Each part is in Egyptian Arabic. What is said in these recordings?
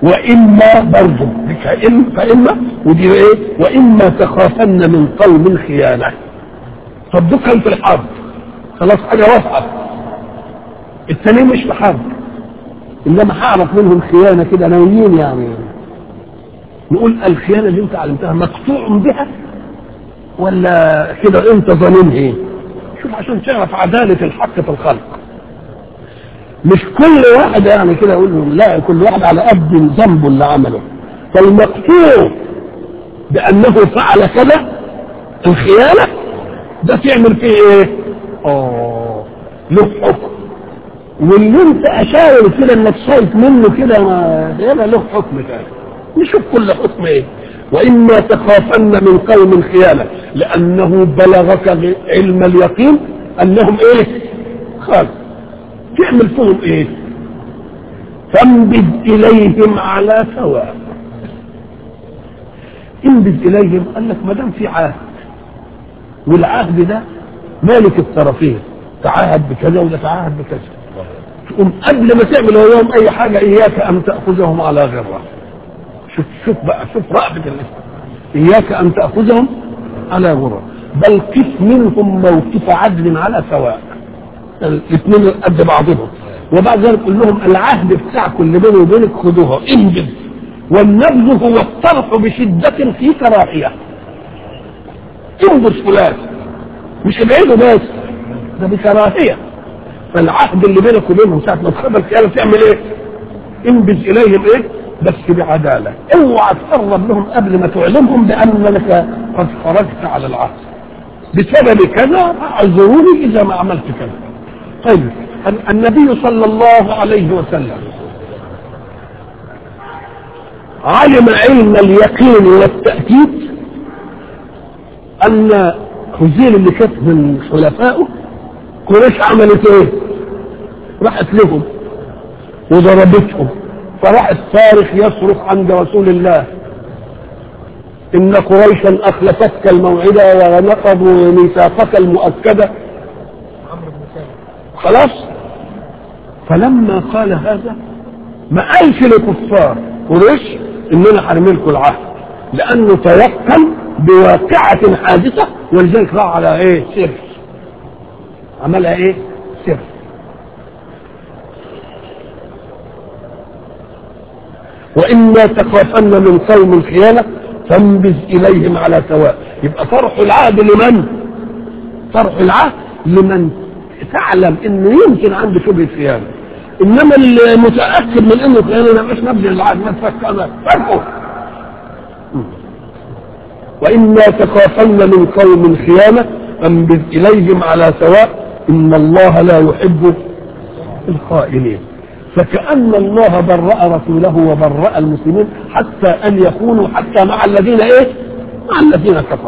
واما برضه فاما ودي ايه واما تخافن من قوم خيانه طب دول كان في الحرب خلاص حاجه وقعت التانيين مش في حرب انما هعرف منهم خيانه كده ناويين يعني نقول الخيانه اللي انت علمتها مقطوع بها ولا كده انت ظنين ايه شوف عشان تعرف عداله الحق في الخلق مش كل واحد يعني كده يقول له لا كل واحد على قد ذنبه اللي عمله فالمقطوع بانه فعل كذا الخيانه ده تعمل فيه ايه؟ اه له حكم واللي انت اشاور كده انك شايف منه كده ما يبقى له حكم تاني نشوف كل حكم ايه واما تخافن من قوم خيانه لانه بلغك علم اليقين انهم ايه؟ خالص تعمل فيهم ايه فانبذ اليهم على سواء انبذ اليهم قال لك ما دام في عهد والعهد ده مالك الطرفين تعاهد بكذا وده تعاهد بكذا تقوم قبل ما تعمل وياهم اي حاجه اياك ان تاخذهم على غره شوف شوف بقى شوف رأفة الاسلام اياك ان تاخذهم على غره بل قف منهم موقف عدل على سواء الاثنين قد بعضهم وبعد ذلك قل لهم العهد بتاعكم اللي بيني وبينك خدوها انبذ والنبذ هو الطرح بشدة في كراهية انبذ فلان مش ابعده بس ده بكراهية فالعهد اللي بينك وبينهم ساعة ما تخبر الكلام تعمل ايه؟ انبذ اليهم ايه؟ بس بعدالة اوعى تقرب لهم قبل ما تعلمهم بانك قد خرجت على العهد بسبب كذا اعذروني اذا ما عملت كذا طيب النبي صلى الله عليه وسلم علم علم اليقين والتأكيد أن خزيل اللي كانت من خلفائه قريش عملت ايه؟ راحت لهم وضربتهم فراح الصارخ يصرخ عند رسول الله إن قريشا أخلفتك الموعدة ونقضوا ميثاقك المؤكدة خلاص فلما قال هذا ما قالش لكفار قريش اننا حرمي لكم العهد لانه تيقن بواقعة حادثة ولذلك راح على ايه سر عملها ايه سر وإما تخافن من قوم خيانة فانبذ إليهم على سواء يبقى طرح العهد لمن؟ طرح العهد لمن تعلم انه يمكن عنده شبهه خيانه انما المتاكد من انه خيانه لا مش نبذل العهد ما تفكر فرقه واما تخافن من قوم خيانه فانبذ اليهم على سواء ان الله لا يحب الخائنين فكأن الله برأ رسوله وبرأ المسلمين حتى أن يكونوا حتى مع الذين إيه؟ مع الذين كفروا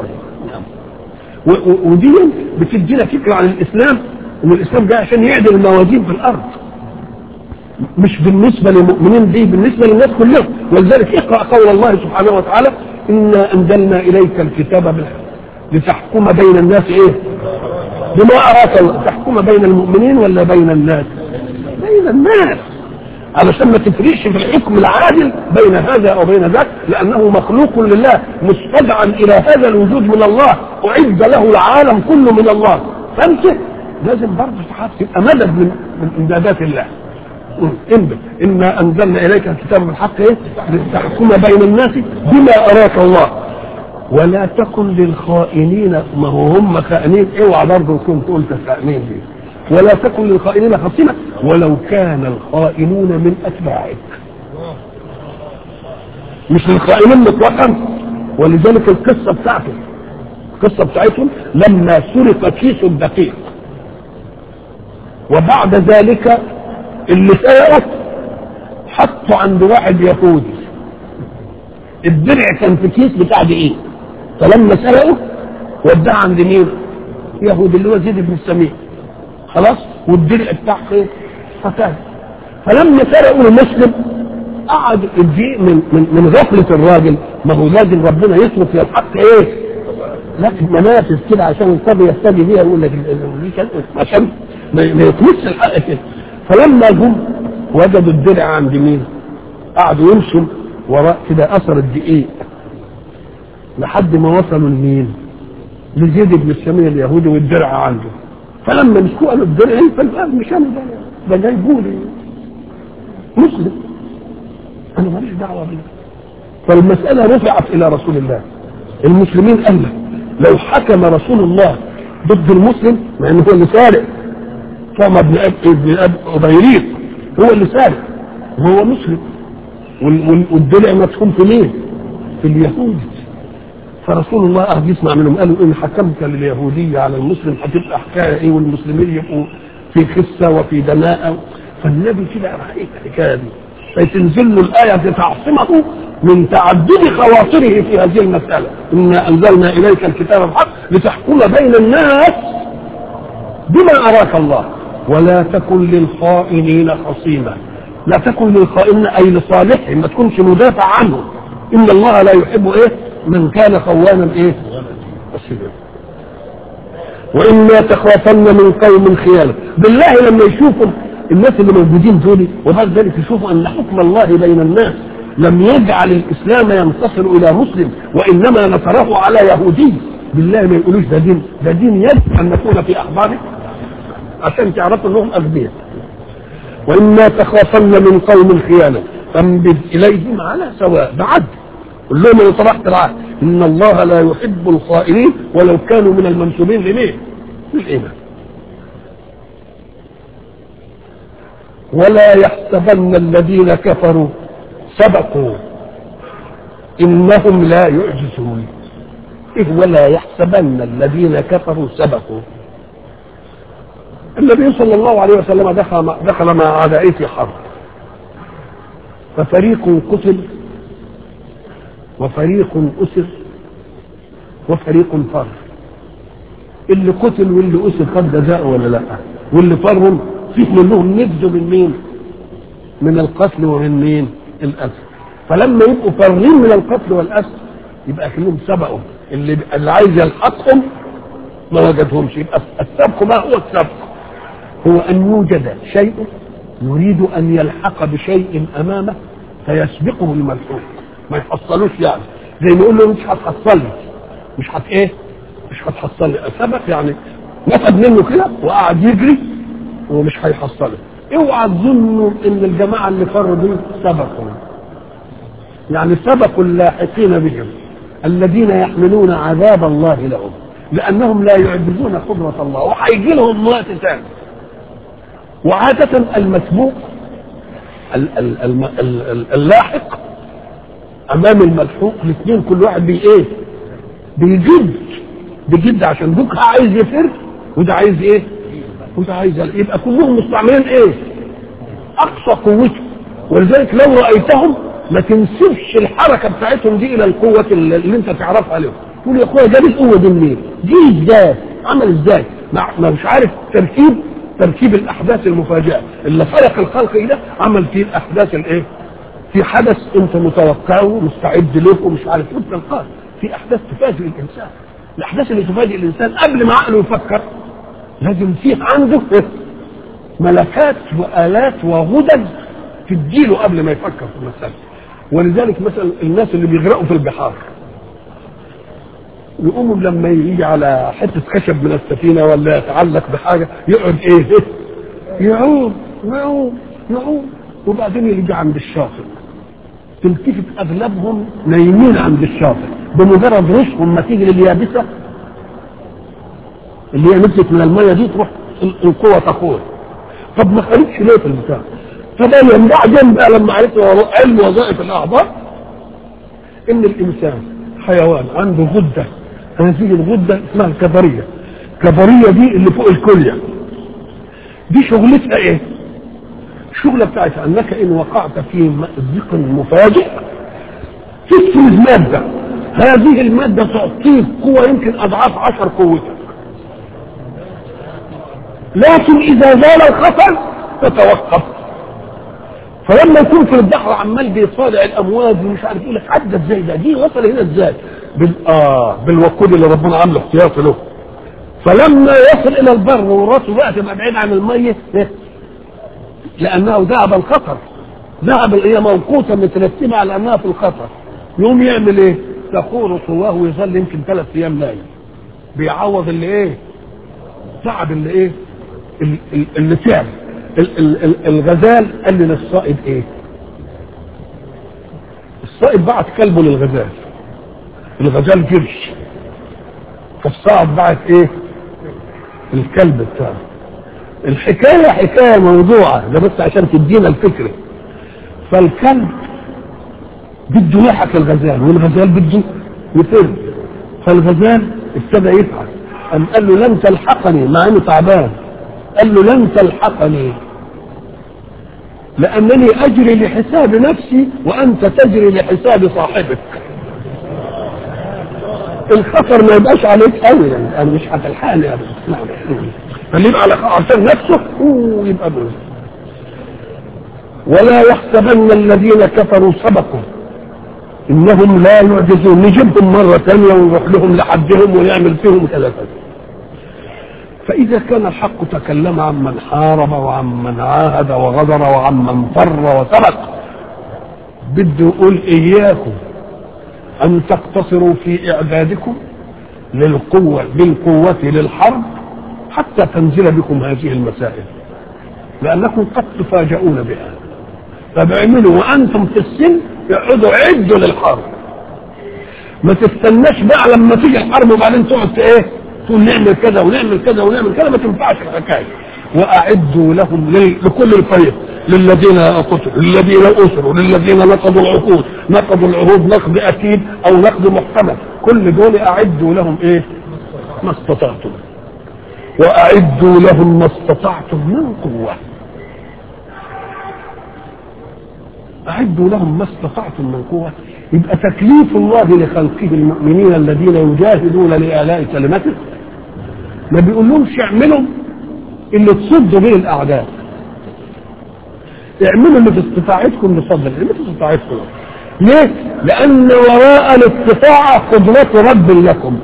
ودي بتدينا فكرة عن الإسلام ان الاسلام جاء عشان يعدل الموازين في الارض مش بالنسبه للمؤمنين دي بالنسبه للناس كلهم ولذلك اقرا قول الله سبحانه وتعالى انا انزلنا اليك الكتاب بالحق لتحكم بين الناس ايه بما اراك الله تحكم بين المؤمنين ولا بين الناس بين الناس علشان ما تفرقش في الحكم العادل بين هذا او بين ذاك لانه مخلوق لله مستدعى الى هذا الوجود من الله اعد له العالم كله من الله فانت لازم برضه تحط تبقى مدد من من امدادات الله انبت انا انزلنا اليك الكتاب بالحق ايه لتحكم بين الناس بما اراك الله ولا تكن للخائنين ما هو هم خائنين اوعى برضه كنت قلت خائنين دي ولا تكن للخائنين خصيمة ولو كان الخائنون من اتباعك مش للخائنين مطلقا ولذلك القصه بتاعته القصه بتاعتهم لما سرق كيس الدقيق وبعد ذلك اللي سرقه حطه عند واحد يهودي الدرع كان في كيس بتاع دقيق فلما سرقه وداه عند مين؟ يهودي اللي هو زيد بن السمين خلاص والدرع بتاع ايه؟ فتاه فلما سرقوا المسلم قعد الدقيق من من من غفله الراجل ما هو لازم ربنا يصرف في الحق ايه؟ لكن منافذ كده عشان الصبي يهتدي بيها يقول لك عشان ما يطمس الحق كده فلما جم وجدوا الدرع عند مين؟ قعدوا يمشوا وراء كده اثر الدقيق لحد ما وصلوا لمين؟ لزيد بن السمين اليهودي والدرع عنده فلما مسكوه قالوا الدرع فالباب مش انا ده ده جاي يقول مسلم انا ماليش دعوه بيه فالمساله رفعت الى رسول الله المسلمين قال لك لو حكم رسول الله ضد المسلم مع انه هو اللي سارق طعم ابن اب ابن اب ابيريق هو اللي سارق وهو مسلم وال- وال- والدلع مدفون في مين؟ في اليهود فرسول الله قعد يسمع منهم قالوا ان حكمت لليهوديه على المسلم هتبقى حكايه ايه والمسلمين يبقوا في خسه وفي دناءه فالنبي كده رايت الحكايه دي فتنزل له الايه تعصمه من تعدد خواطره في هذه المساله انا انزلنا اليك الكتاب بالحق لتحكم بين الناس بما اراك الله ولا تكن للخائنين خصيما لا تكن للخائن اي لصالحه ما تكونش مدافع عنه ان الله لا يحب ايه من كان خوانا ايه خصيما واما تخافن من قوم خيانه بالله لما يشوفوا الناس اللي موجودين دول وبعد ذلك يشوفوا ان حكم الله بين الناس لم يجعل الاسلام ينتصر الى مسلم وانما نصره على يهودي بالله ما يقولوش ده دين ده دين يجب ان نكون في اخباره عشان تعرفوا انهم اغبياء واما تخافن من قوم خيانه فانبذ اليهم على سواء بعد قل لهم انا طرحت العهد ان الله لا يحب الخائنين ولو كانوا من المنسوبين لمين؟ للايمان ولا يحسبن الذين كفروا سبقوا انهم لا يعجزون إيه ولا يحسبن الذين كفروا سبقوا النبي صلى الله عليه وسلم دخل دخل مع اعدائه في حرب ففريق قتل وفريق اسر وفريق فر اللي قتل واللي اسر خد جزاء ولا لا واللي فرهم فيه منهم نجزوا من مين من القتل ومن مين الاسر فلما يبقوا فارين من القتل والاسر يبقى كلهم سبقوا اللي اللي عايز يلحقهم ما وجدهمش يبقى السبق ما هو السبق هو ان يوجد شيء يريد ان يلحق بشيء امامه فيسبقه الملحوق ما يحصلوش يعني زي ما يقول له مش هتحصلني مش هت ايه مش هتحصلني سبق يعني نفد منه كده وقعد يجري ومش هيحصله اوعى تظنوا ان الجماعه اللي فروا دول سبقوا يعني سبقوا اللاحقين بهم الذين يحملون عذاب الله لهم لانهم لا يعجزون قدره الله وهيجي لهم وقت ثاني وعادة المسبوق ال- ال- الم- ال- ال- اللاحق امام الملحوق الاثنين كل واحد بي ايه بيجد بيجد عشان دوك عايز يفر وده عايز ايه وده عايز يبقى كلهم مستعملين ايه اقصى قوته ولذلك لو رايتهم ما تنسبش الحركه بتاعتهم دي الى القوه اللي اللي انت تعرفها لهم تقول يا اخويا جاب القوه دي منين؟ دي ازاي؟ عمل ازاي؟ ما ما مش عارف ترتيب ترتيب الاحداث المفاجئه اللي خلق الخلق ده عمل فيه الاحداث الايه؟ في حدث انت متوقعه ومستعد له ومش عارف ايه تلقاه في احداث تفاجئ الانسان الاحداث اللي تفاجئ الانسان قبل ما عقله يفكر لازم فيه عنده ملكات والات وغدد تديله قبل ما يفكر في المساله ولذلك مثلا الناس اللي بيغرقوا في البحار يقوموا لما يجي على حته خشب من السفينه ولا يتعلق بحاجه يقعد ايه يعوم يعوم يعوم وبعدين يجي عند الشاطئ تلتفت اغلبهم نايمين عند الشاطئ بمجرد رشهم ما تيجي لليابسه اللي هي نزلت من الميه دي تروح القوه تقول طب ما خليتش ليه في البتاع فبين بعدين بقى لما عرفت علم وظائف الاعضاء ان الانسان حيوان عنده غده هذه الغده اسمها الكبريه الكبريه دي اللي فوق الكليه دي شغلتها ايه؟ الشغله بتاعتها انك ان وقعت في ضيق مفاجئ تفرز ماده هذه الماده تعطيك قوه يمكن اضعاف عشر قوتك لكن اذا زال الخطر تتوقف فلما يكون في البحر عمال بيصارع الامواج ومش عارف يقول لك عدى ازاي ده دي وصل هنا ازاي بال اه بالوقود اللي ربنا عامله احتياطي له فلما يصل الى البر وراسه بقى تبقى بعيد عن الميه إيه؟ لانه ذهب الخطر ذهب هي موقوته مترتبه على انها في الخطر يقوم يعمل ايه؟ تخور قواه ويصلي يمكن ثلاث ايام نايم بيعوض اللي ايه؟ تعب اللي ايه؟ ال- ال- اللي تعب ال- ال- ال- الغزال قال للصائد ايه؟ الصائد بعت كلبه للغزال الغزال جرش فالصائد بعت ايه؟ الكلب بتاعه الحكاية حكاية موضوعة ده بس عشان تدينا الفكرة فالكلب بده يلحق الغزال والغزال بده يفر فالغزال ابتدى يفعل قام قال له لن تلحقني مع انه تعبان قال له لن تلحقني لانني اجري لحساب نفسي وانت تجري لحساب صاحبك الخطر ما يبقاش عليك قوي يعني انا مش هتلحقني ابدا نعم فاللي يبقى على عشان نفسه أوه يبقى بوز ولا يحسبن الذين كفروا سبقوا انهم لا يعجزون نجيبهم مره ثانيه ونروح لهم لحدهم ونعمل فيهم كذا كذا فاذا كان الحق تكلم عمن حارب وعمن عاهد وغدر وعمن فر وسبق بده يقول اياكم ان تقتصروا في اعدادكم للقوه بالقوه للحرب حتى تنزل بكم هذه المسائل لانكم قد تفاجؤون بها فبعملوا وانتم في السن اقعدوا عدوا للحرب ما تستناش بقى لما تيجي الحرب وبعدين تقعد ايه تقول نعمل كذا ونعمل كذا ونعمل كذا ما تنفعش الحكايه واعدوا لهم لل- لكل الفريق للذين قتلوا للذين اسروا للذين نقضوا العقود نقضوا العهود نقض اكيد او نقض محتمل كل دول اعدوا لهم ايه ما استطعتم واعدوا لهم ما استطعتم من قوه أعدوا لهم ما استطعتم من قوة يبقى تكليف الله لخلقه المؤمنين الذين يجاهدون لإعلاء كلمته ما بيقولهمش اعملوا اللي تصدوا به الأعداء اعملوا اللي في استطاعتكم لصد اللي في استطاعتكم ليه؟ لأن وراء الاستطاعة قدرة رب لكم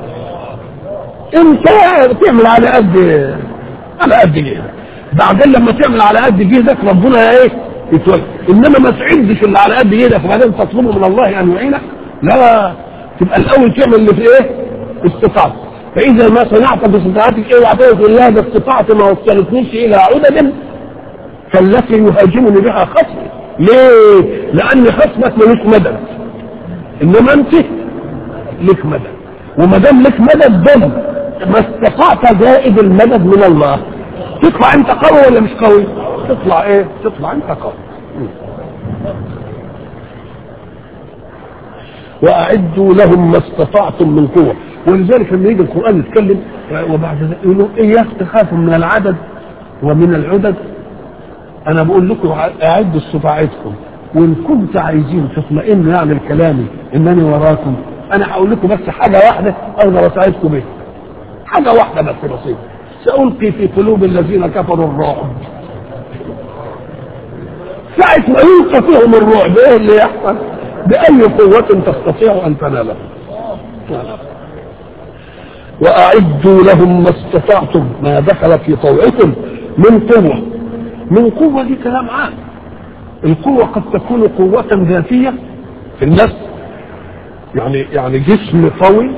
انت تعمل على قد على قد جهدك بعدين لما تعمل على قد جهدك ربنا ايه يتولى انما ما تعدش اللي على قد جهدك وبعدين تطلبه من الله ان يعينك لا تبقى الاول تعمل اللي في ايه استطاعتك فاذا ما صنعت باستطاعتك ايه وعطيت الله ده استطاعتي ما وصلتنيش الى عدد فالتي يهاجمني بها خصمي ليه؟ لان خصمك ملوش مدد انما انت لك مدد وما دام لك مدد ضم ما استطعت زائد المدد من الله تطلع انت قوي ولا مش قوي تطلع ايه تطلع انت قوي واعدوا لهم ما استطعتم من قوه ولذلك لما يجي القران يتكلم وبعد ذلك يقولوا اياك تخافوا من العدد ومن العدد انا بقول لكم اعدوا استطاعتكم وان كنت عايزين تطمئنوا يعني الكلامي انني وراكم انا هقول لكم بس حاجه واحده اقدر اساعدكم بيها حاجه واحده بس بسيطه سألقي في قلوب الذين كفروا الرعب ساعة ما يلقى فيهم الرعب ايه اللي يحصل بأي قوة تستطيع أن تناله وأعدوا لهم ما استطعتم ما دخل في طوعكم من قوة من قوة دي كلام عام القوة قد تكون قوة ذاتية في النفس يعني يعني جسم قوي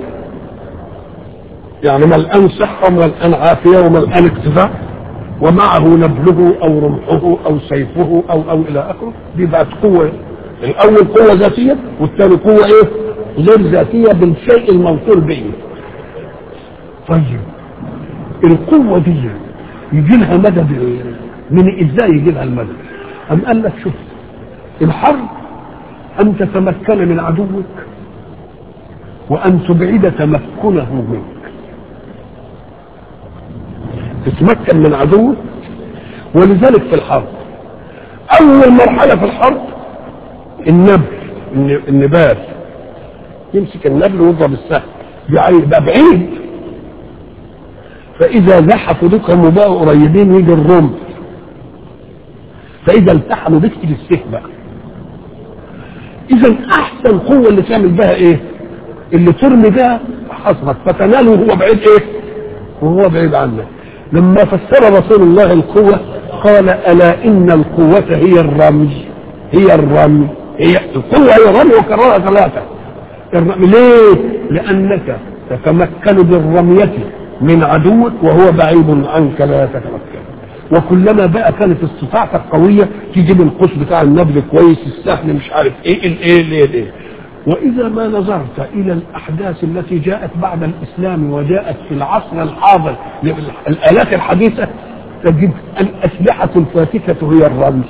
يعني ملآن صحة وملآن عافية وملآن اكتفاء ومعه نبله أو رمحه أو سيفه أو أو إلى آخره دي بقت قوة الأول قوة ذاتية والثاني قوة إيه؟ غير ذاتية بالشيء الموصول به طيب القوة دي يجي لها مدد من ازاي يجي لها المدد؟ أم قال لك شوف الحرب أن تتمكن من عدوك وأن تبعد تمكنه منك تتمكن من عدوك ولذلك في الحرب أول مرحلة في الحرب النبل النبال يمسك النبل ويضرب السهم يبقى بعيد فإذا زحفوا بك هم بقوا قريبين يجي الرمح فإذا التحموا بك تيجي السهم بقى إذا أحسن قوة اللي تعمل بها إيه؟ اللي ترمي بها حصرك فتناله وهو بعيد إيه؟ وهو بعيد عنك لما فسر رسول الله القوة قال ألا إن القوة هي الرمي هي الرمي هي القوة هي الرمي وكررها ثلاثة الرمي ليه؟ لأنك تتمكن بالرمية من عدوك وهو بعيد عنك لا يتمكن وكلما بقى كانت استطاعتك قوية تجيب القوس بتاع النبل كويس السهل مش عارف ايه الايه الايه الايه وإذا ما نظرت إلى الأحداث التي جاءت بعد الإسلام وجاءت في العصر الحاضر الآلات الحديثة تجد الأسلحة الفاتكة هي الرمي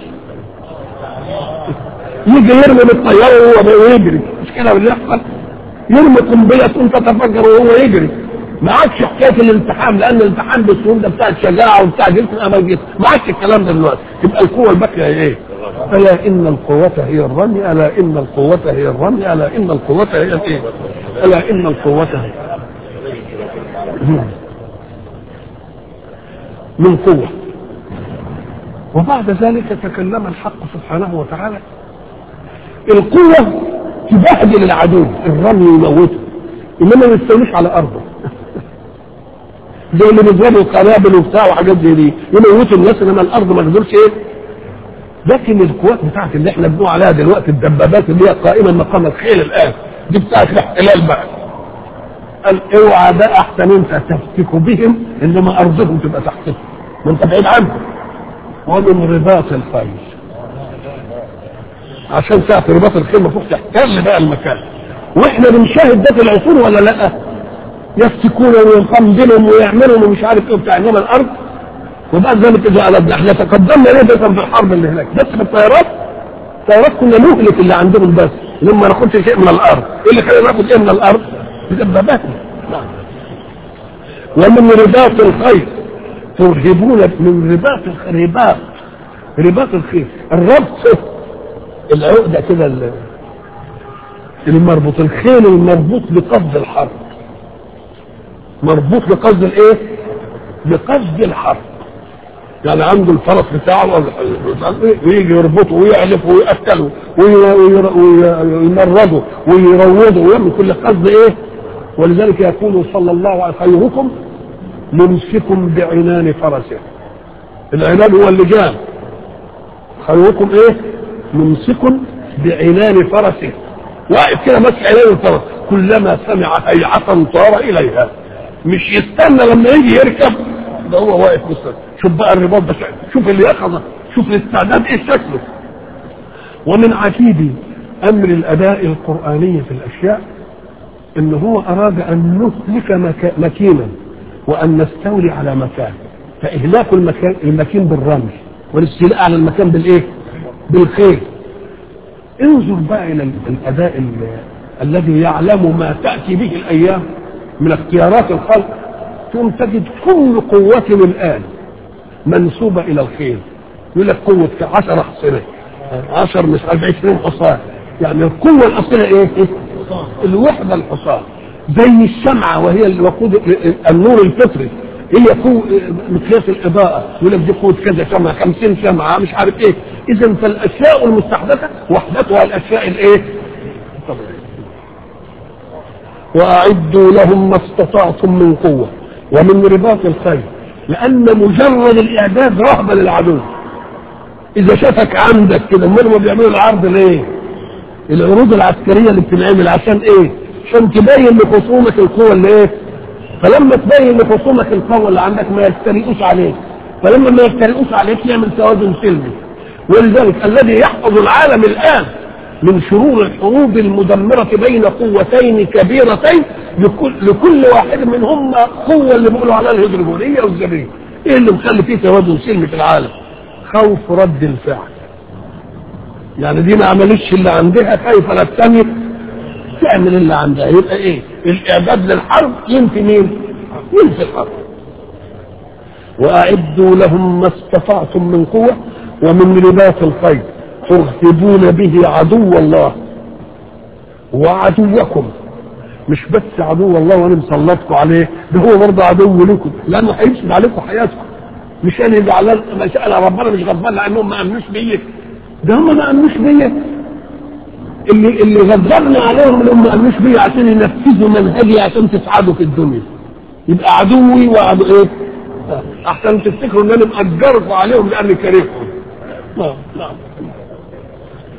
يجي يرمي بالطيارة وهو يجري مش كده اللي يحصل يرمي قنبلة تقوم تتفجر وهو يجري ما عادش حكايه الالتحام لان الالتحام بالسهول ده بتاع الشجاعه وبتاع جسم الامل جسم ما عادش الكلام ده دلوقتي تبقى القوه الباقيه هي ايه؟ الا ان القوه هي الرمي الا ان القوه هي الرمي الا ان القوه هي الايه؟ الا ان القوه هي من قوه وبعد ذلك تكلم الحق سبحانه وتعالى القوه تبهدل العدو الرمي يموته انما ما يستوليش على ارضه زي اللي بيضربوا قنابل وبتاع وحاجات زي دي يموتوا الناس انما الارض ما تقدرش ايه لكن القوات بتاعت اللي احنا بنقول عليها دلوقتي الدبابات اللي هي قائمه مقام الخيل الان دي بتاعت الاحتلال بقى قال اوعى بقى احسن انت تفتك بهم انما ارضهم تبقى تحتهم ما انت بعيد عنهم ومن رباط الخيل عشان ساعة رباط الخيل المفروض تحتل بقى المكان واحنا بنشاهد ده في العصور ولا لا؟ يفتكون ويقنبلهم ويعملهم ومش عارف ايه بتاع انما الارض وبعد ذلك اذا قلبنا احنا تقدمنا ليه بس في الحرب اللي هناك بس في الطيارات الطيارات كنا نهلك اللي عندهم بس لما ناخدش شيء من الارض ايه اللي خلينا ناخد ايه من الارض؟ بدباباتنا نعم ومن رباط الخيل ترهبون من رباط الرباط رباط الخيل الربط العقده كده المربوط الخيل المربوط بقصد الحرب مربوط بقصد الايه بقصد الحرب يعني عنده الفرس بتاعه ويجي يربطه ويعلف ويأكله ويمرضه ويروضه ويعمل كل قصد ايه ولذلك يقول صلى الله عليه وسلم خيركم ممسكم بعنان فرسه العنان هو اللجام خيركم ايه ممسك بعنان فرسه واقف كده ماسك عنان الفرس كلما سمع هيعة طار اليها مش يستنى لما يجي يركب ده هو واقف مستنى شوف بقى الرباط ده شوف اللي يقظه شوف الاستعداد ايه شكله ومن عجيب امر الاداء القراني في الاشياء ان هو اراد ان نهلك مكا مكينا وان نستولي على مكان فاهلاك المكان المكين بالرمي والاستيلاء على المكان بالايه بالخيل انظر بقى الى الاداء الذي يعلم ما تاتي به الايام من اختيارات الخلق ثم تجد كل قوة الآن منسوبة إلى الخيل يقول لك قوة 10 حصنة 10 مش 20 حصان يعني القوة الأصلية إيه؟ إيه؟ الوحدة الحصان زي الشمعة وهي الوقود النور الفطري هي قوة مقياس الإضاءة يقول لك دي قوة كذا شمعة 50 شمعة مش عارف إيه إذا فالأشياء المستحدثة وحدتها الأشياء الإيه؟ الطبيعية واعدوا لهم ما استطعتم من قوه ومن رباط الخيل لان مجرد الاعداد رهبه للعدو اذا شافك عندك كده امال ما بيعملوا العرض ليه العروض العسكريه اللي بتنعمل عشان ايه عشان تبين لخصومك القوه اللي ايه فلما تبين لخصومك القوه اللي عندك ما يفترقوش عليك فلما ما يفترقوش عليك يعمل توازن سلمي ولذلك الذي يحفظ العالم الان من شرور الحروب المدمرة بين قوتين كبيرتين لكل, لكل واحد منهم قوة اللي بيقولوا عليها الهيدروجينية والذرية ايه اللي مخلي فيه توازن سلمي في العالم خوف رد الفعل يعني دي ما عملتش اللي عندها خايفة لا الثانية تعمل اللي عندها يبقى ايه الاعداد للحرب ينفي مين ينفي الحرب واعدوا لهم ما استطعتم من قوة ومن رباط الخيل ترهبون به عدو الله وعدوكم مش بس عدو الله وانا مسلطكم عليه ده هو برضه عدو لكم لانه هيفسد عليكم حياتكم مش انا زعلان مش انا ربنا مش غضبان لانهم ما امنوش بيا ده هم ما امنوش بيا اللي اللي غدرنا عليهم اللي هم ما امنوش بيا عشان ينفذوا منهجي عشان تسعدوا في الدنيا يبقى عدوي وعدو ايه؟ احسن تفتكروا ان انا مأجركم عليهم لاني كرهكم نعم نعم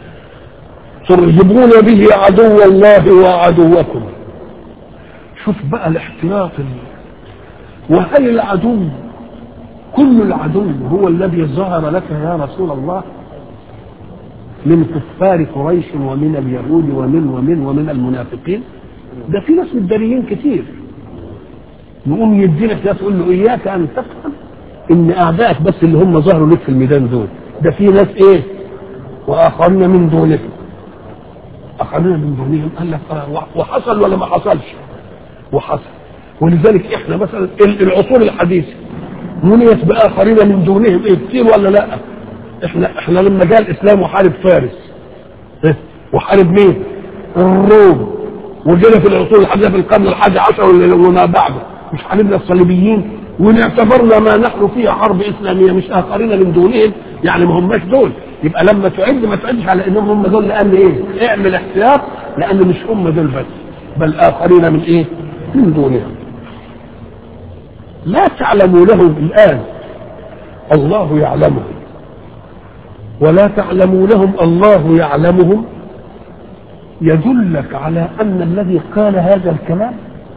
ترهبون به عدو الله وعدوكم شوف بقى الاحتياط وهل العدو كل العدو هو الذي ظهر لك يا رسول الله من كفار قريش ومن اليهود ومن ومن ومن المنافقين ده في ناس متداريين كتير نقوم يديلك ناس تقول له اياك ان تفهم ان اعدائك بس اللي هم ظهروا لك في الميدان دول ده في ناس ايه واخرين من دونهم اخرين من دونهم قال لك وحصل ولا ما حصلش وحصل ولذلك احنا مثلا العصور الحديثه منيت باخرين من دونهم ايه كتير ولا لا احنا احنا لما جاء الاسلام وحارب فارس إيه؟ وحارب مين الروم وجينا في العصور الحديثه في القرن الحادي عشر وما بعده مش حاربنا الصليبيين ونعتبرنا ما نحن فيه حرب اسلاميه مش اخرين من دونهم يعني ما هماش دول يبقى لما تعد ما تعدش على انهم هم دول لان ايه اعمل احتياط لان مش هم دول بس بل اخرين من ايه من دونهم لا تعلموا لهم الان الله يعلمهم ولا تعلمونهم الله يعلمهم يدلك على ان الذي قال هذا الكلام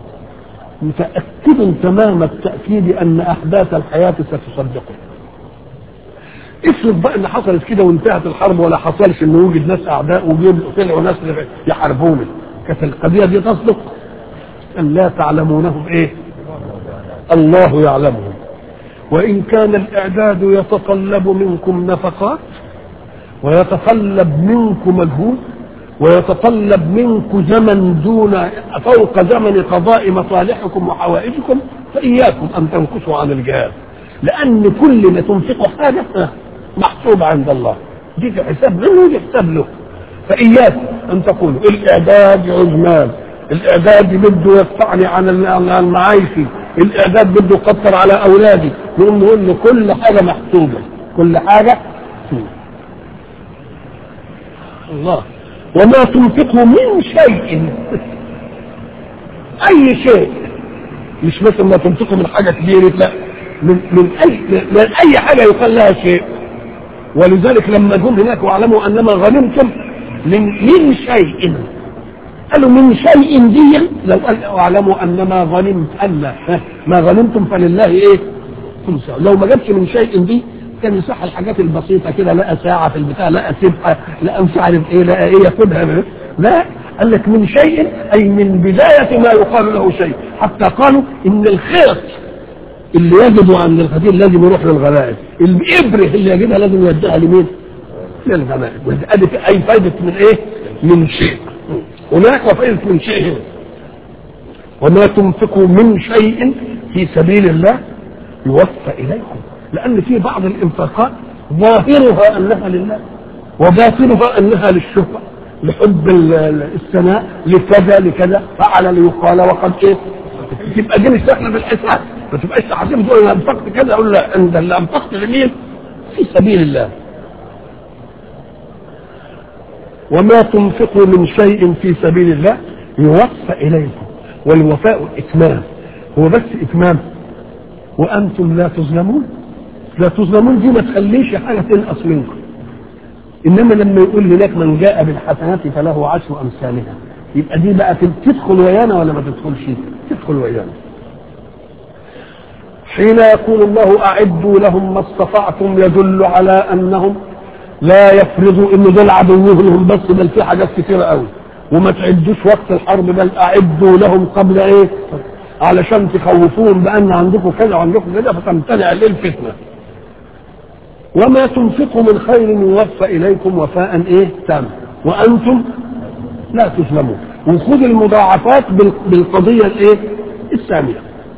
متاكد تمام التاكيد ان احداث الحياه ستصدقه افرض بقى ان حصلت كده وانتهت الحرب ولا حصلش ان وجد ناس اعداء وطلعوا ناس يحاربوني كانت القضيه دي تصدق ان لا تعلمونهم ايه الله يعلمهم وان كان الاعداد يتطلب منكم نفقات ويتطلب منكم مجهود ويتطلب منكم زمن دون فوق زمن قضاء مصالحكم وحوائجكم فإياكم أن تنقصوا عن الجهاد لأن كل ما تنفقوا حاجة محسوبة عند الله دي في حساب منه ودي حساب له فإياكم أن تقولوا الإعداد عزمان الإعداد بده يدفعني عن المعايشي الإعداد بده يقطر على أولادي نقول نقول له كل حاجة محسوبة كل حاجة الله وما تنفقوا من شيء اي شيء مش مثل ما تنفقوا من حاجه كبيره لا من من اي من اي حاجه يقال لها شيء ولذلك لما جم هناك واعلموا انما غنمتم من من شيء قالوا من شيء دي لو قال واعلموا انما غنمت الا ما غنمتم فلله ايه خمسة لو ما جابش من شيء دي كان يصح الحاجات البسيطه كده لقى ساعه في البتاع لقى سبحه لقى مش عارف ايه لقى ايه ياخدها لا قال لك من شيء اي من بدايه ما يقال له شيء حتى قالوا ان الخيط اللي يجده عند الخدير لازم يروح للغنائم الابره اللي يجدها لازم يوديها لمين؟ للغنائم ادي اي فائده من ايه؟ من شيء هناك وفائده من شيء هنا وما تنفقوا من شيء في سبيل الله يوفى اليكم لان في بعض الانفاقات ظاهرها انها لله وباطنها انها للشهره لحب الثناء لكذا لكذا فعل ليقال وقد ايه تبقى دي مش داخله في الحساب ما تبقاش تحاسب تقول انا انفقت كذا اقول لا انت اللي انفقت لمين؟ في سبيل الله وما تنفقوا من شيء في سبيل الله يوفى اليكم والوفاء اتمام هو بس اتمام وانتم لا تظلمون لا تظلمون دي ما تخليش حاجه تنقص منكم انما لما يقول هناك من جاء بالحسنات فله عشر امثالها يبقى دي بقى تدخل ويانا ولا ما تدخلش تدخل ويانا حين يقول الله اعدوا لهم ما استطعتم يدل على انهم لا يفرضوا ان دول عدوهم بس بل في حاجات كتيره قوي وما تعدوش وقت الحرب بل اعدوا لهم قبل ايه علشان تخوفوهم بان عندكم كذا وعندكم كذا فتمتنع للفتنه وما تنفقوا من خير يوفى اليكم وفاء ايه تام وانتم لا تظلمون وخذ المضاعفات بالقضيه الايه الثانيه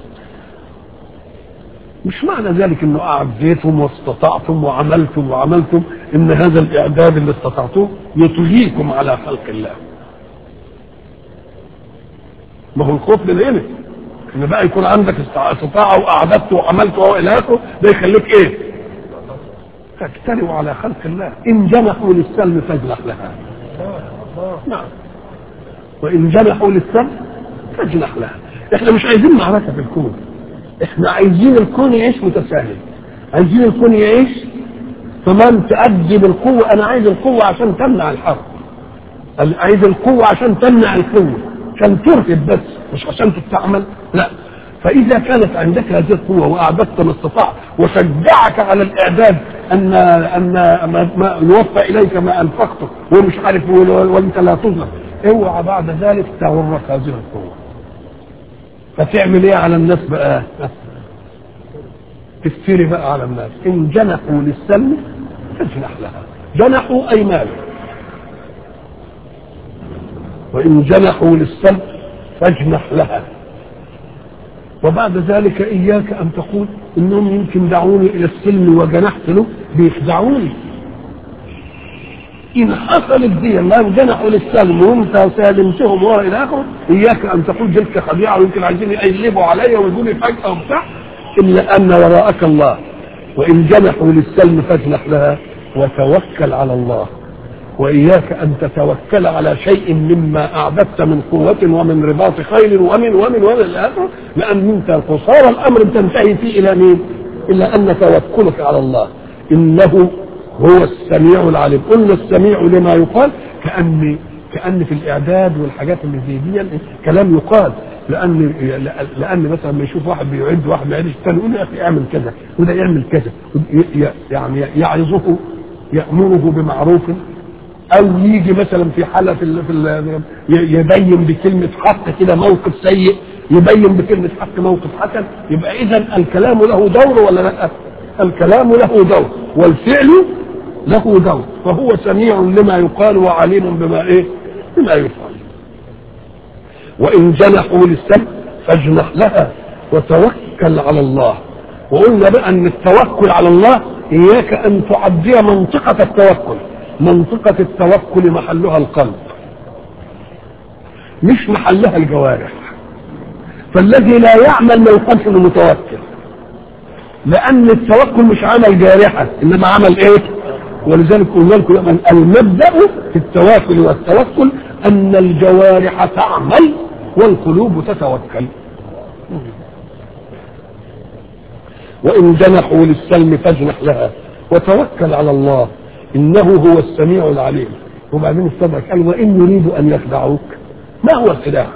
مش معنى ذلك انه اعديتم واستطعتم وعملتم وعملتم ان هذا الاعداد اللي استطعتوه يطغيكم على خلق الله ما هو الخوف من هنا ان بقى يكون عندك استطاعه واعددت وعملت والى اخره ده يخليك ايه؟ تجترئ على خلق الله ان جنحوا للسلم فاجنح لها نعم وان جنحوا للسلم فاجنح لها احنا مش عايزين معركه في الكون احنا عايزين الكون يعيش متساهل عايزين الكون يعيش تمام تأدي بالقوة أنا عايز القوة عشان تمنع الحرب عايز القوة عشان تمنع القوة عشان ترهب بس مش عشان تستعمل لا فإذا كانت عندك هذه القوة وأعددت ما استطعت وشجعك على الإعداد أن أن ما, ما يوفى إليك ما أنفقته ومش عارف وأنت لا تظلم اوعى بعد ذلك تغرك هذه القوة فتعمل إيه على الناس بقى؟ تفتري بقى على الناس إن جنحوا للسلم فاجنح لها جنحوا أي مالوا وإن جنحوا للسلم فاجنح لها وبعد ذلك إياك أن تقول إنهم يمكن دعوني إلى السلم وجنحت له بيخدعوني إن حصلت دي الله جنحوا للسلم وأنت سالمتهم ورا إلى آخره إياك أن تقول تلك خديعة ويمكن عايزين يقلبوا عليا ويقولوا لي فجأة وبتاع إلا أن وراءك الله وإن جنحوا للسلم فاجنح لها وتوكل على الله وإياك أن تتوكل على شيء مما أعددت من قوة ومن رباط خيل ومن ومن ومن الآخر لأن أنت قصار الأمر تنتهي فيه إلى مين؟ إلا أن توكلك على الله إنه هو السميع العليم قلنا السميع لما يقال كأن كأن في الإعداد والحاجات اللي زي دي كلام يقال لأن لأن مثلا لما يشوف واحد بيعد واحد ما يعدش الثاني يقول يا أخي اعمل كذا وده يعمل كذا يعني يعظه يأمره بمعروف او يجي مثلا في حاله في, ال في ال يبين بكلمه حق كده موقف سيء يبين بكلمه حق موقف حسن يبقى اذا الكلام له دور ولا لا؟ الكلام له دور والفعل له دور فهو سميع لما يقال وعليم بما ايه؟ بما يفعل وان جنحوا للسلم فاجنح لها وتوكل على الله وقلنا بقى ان التوكل على الله اياك ان تعدي منطقه التوكل منطقة التوكل محلها القلب مش محلها الجوارح فالذي لا يعمل ما يقالش انه متوكل لان التوكل مش عمل جارحة انما عمل ايه ولذلك قلنا لكم المبدأ في التواكل والتوكل ان الجوارح تعمل والقلوب تتوكل وان جنحوا للسلم فاجنح لها وتوكل على الله انه هو السميع العليم وبعدين استدرك قال وان يريدوا ان يخدعوك ما هو الخداع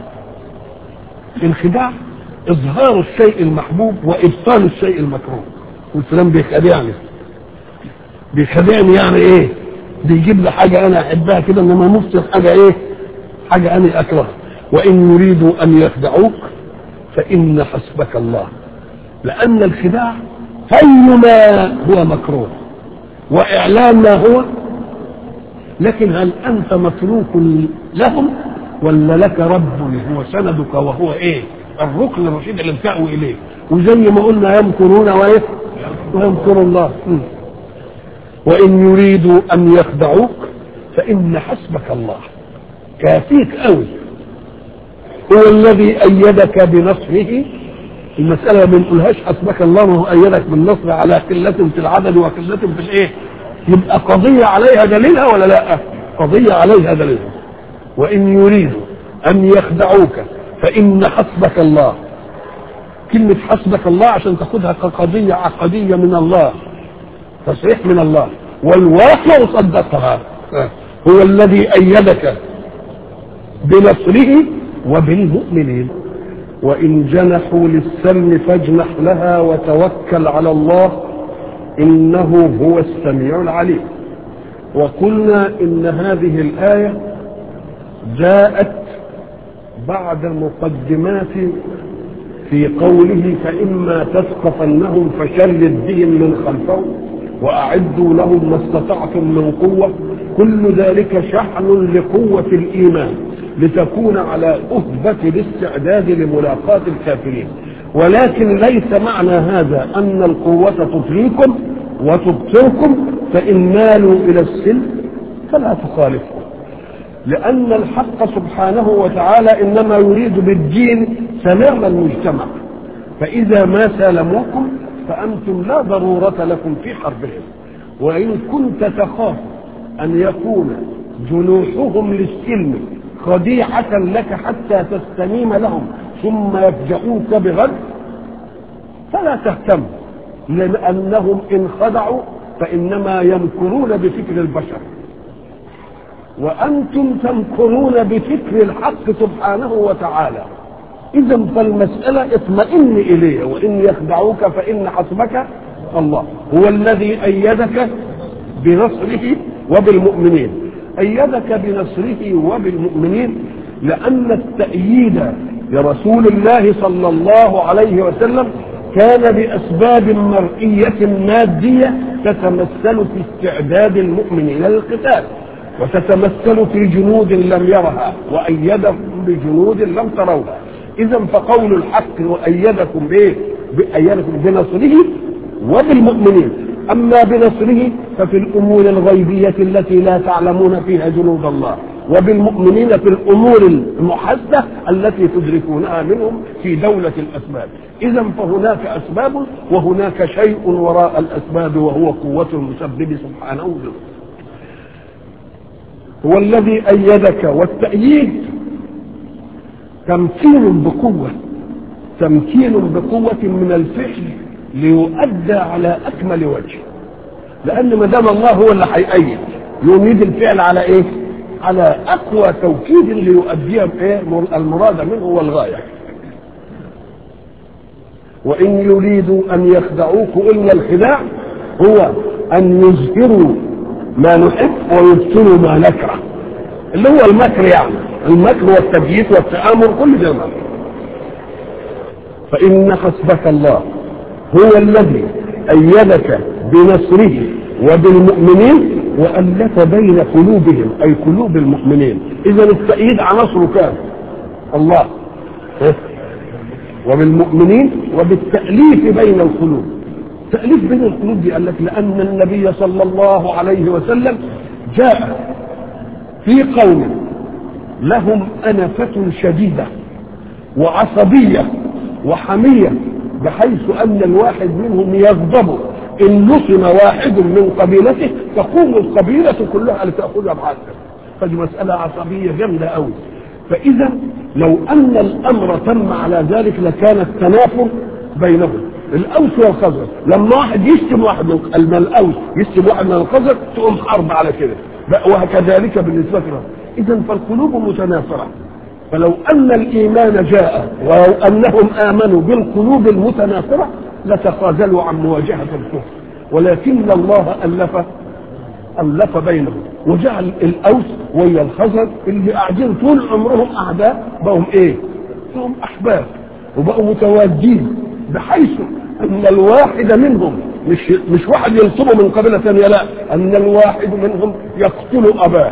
الخداع اظهار الشيء المحبوب وابطال الشيء المكروه والفلان بيخدعني بيخدعني يعني ايه بيجيب لي حاجه انا احبها كده انما مفسد حاجه ايه حاجه انا اكرهها وان يريدوا ان يخدعوك فان حسبك الله لان الخداع ايما هو مكروه واعلان ما هو لكن هل انت متروك لهم ولا لك رب هو سندك وهو ايه الركن الرشيد اللي بتأوي اليه وزي ما قلنا يمكرون وايه ويمكر الله م. وان يريدوا ان يخدعوك فان حسبك الله كافيك قوي هو الذي ايدك بنصره المسألة ما بنقولهاش حسبك الله وهو أيدك بالنصر على قلة في العدد وقلة في الإيه؟ يبقى قضية عليها دليلها ولا لا؟ قضية عليها دليلها. وإن يريدوا أن يخدعوك فإن حسبك الله. كلمة حسبك الله عشان تاخدها كقضية عقدية من الله. تصريح من الله. والواقع صدقها. هو الذي أيدك بنصره وبالمؤمنين. وإن جنحوا للسلم فاجنح لها وتوكل على الله إنه هو السميع العليم وقلنا إن هذه الآية جاءت بعد مقدمات في قوله فإما تثقفنهم فشرد بهم من خلفهم وأعدوا لهم ما استطعتم من قوة كل ذلك شحن لقوة الإيمان لتكون على أهبة الاستعداد لملاقاة الكافرين ولكن ليس معنى هذا أن القوة تطريكم وتبصركم فإن مالوا إلى السلم فلا تخالفهم لأن الحق سبحانه وتعالى إنما يريد بالدين سلام المجتمع فإذا ما سالموكم فأنتم لا ضرورة لكم في حربهم وإن كنت تخاف أن يكون جنوحهم للسلم خديعة لك حتى تستنيم لهم ثم يفجعوك بغد فلا تهتم لأنهم إن خدعوا فإنما يمكرون بفكر البشر وأنتم تمكرون بفكر الحق سبحانه وتعالى إذا فالمسألة اطمئن إليه وإن يخدعوك فإن حسبك الله هو الذي أيدك بنصره وبالمؤمنين أيدك بنصره وبالمؤمنين لأن التأييد لرسول الله صلى الله عليه وسلم كان بأسباب مرئية مادية تتمثل في استعداد المؤمنين للقتال وتتمثل في جنود لم يرها وأيدهم بجنود لم تروها إذا فقول الحق وأيدكم بإيه؟ بأيدكم بنصره وبالمؤمنين أما بنصره ففي الأمور الغيبية التي لا تعلمون فيها جنود الله وبالمؤمنين في الأمور المحدة التي تدركونها منهم في دولة الأسباب إذا فهناك أسباب وهناك شيء وراء الأسباب وهو قوة المسبب سبحانه وتعالى هو الذي أيدك والتأييد تمكين بقوة تمكين بقوة من الفعل ليؤدى على أكمل وجه لأن ما دام الله هو اللي هيأيد يميد الفعل على إيه؟ على أقوى توكيد ليؤدي إيه؟ المراد منه والغاية وإن يريدوا أن يخدعوك إلا الخداع هو أن يظهروا ما نحب ويبطلوا ما نكره اللي هو المكر يعني المكر والتبييت والتآمر كل ده مكر فإن حسبك الله هو الذي أيدك بنصره وبالمؤمنين وألف بين قلوبهم أي قلوب المؤمنين إذا التأييد عناصره كام الله وبالمؤمنين وبالتأليف بين القلوب تأليف بين القلوب دي قال لك لأن النبي صلى الله عليه وسلم جاء في قوم لهم أنفة شديدة وعصبية وحمية بحيث أن الواحد منهم يغضب إن نصم واحد من قبيلته تقوم القبيلة كلها لتأخذها معك فدي مسألة عصبية جامدة أوي فإذا لو أن الأمر تم على ذلك لكان التنافر بينهم الأوس والخزرج لما واحد يشتم واحد من الأوس يشتم واحد من الخزرج تقوم حرب على كده وكذلك بالنسبة لهم إذا فالقلوب متنافرة فلو أن الإيمان جاء ولو أنهم آمنوا بالقلوب المتنافرة لتخاذلوا عن مواجهة الكفر ولكن الله ألف ألف بينهم وجعل الأوس ويا الخزر اللي قاعدين طول عمرهم أعداء بقوا إيه؟ بقوا أحباب وبقوا متوادين بحيث أن الواحد منهم مش مش واحد ينصبه من قبيلة ثانية لا أن الواحد منهم يقتل أباه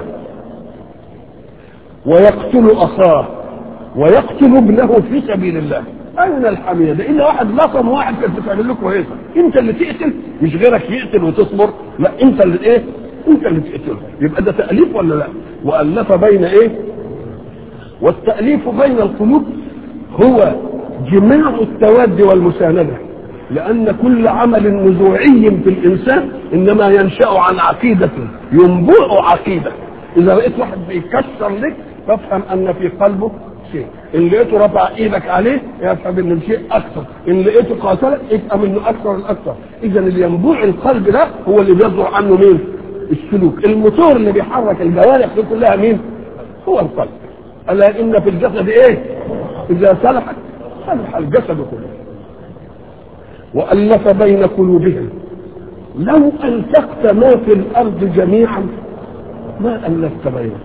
ويقتل أخاه ويقتل ابنه في سبيل الله أين الحمية ده إلا واحد لطم واحد كانت بتعمل له كويسة أنت اللي تقتل مش غيرك يقتل وتصبر لا أنت اللي إيه أنت اللي تقتله يبقى ده تأليف ولا لا وألف بين إيه والتأليف بين القلوب هو جماع التواد والمساندة لأن كل عمل نزوعي في الإنسان إنما ينشأ عن عقيدة ينبوع عقيدة إذا لقيت واحد بيكسر لك فافهم أن في قلبه شيء إن لقيته رفع إيدك عليه يفهم إن الشيء أكثر إن لقيته قاتلك افهم إنه أكثر الأكثر إذا اللي ينبوع القلب ده هو اللي بيصدر عنه مين؟ السلوك الموتور اللي بيحرك الجوارح دي كلها مين؟ هو القلب ألا إن في الجسد إيه؟ إذا صلحت صلح الجسد كله وألف بين قلوبهم لو أنفقت ما في الأرض جميعا ما ألفت بينهم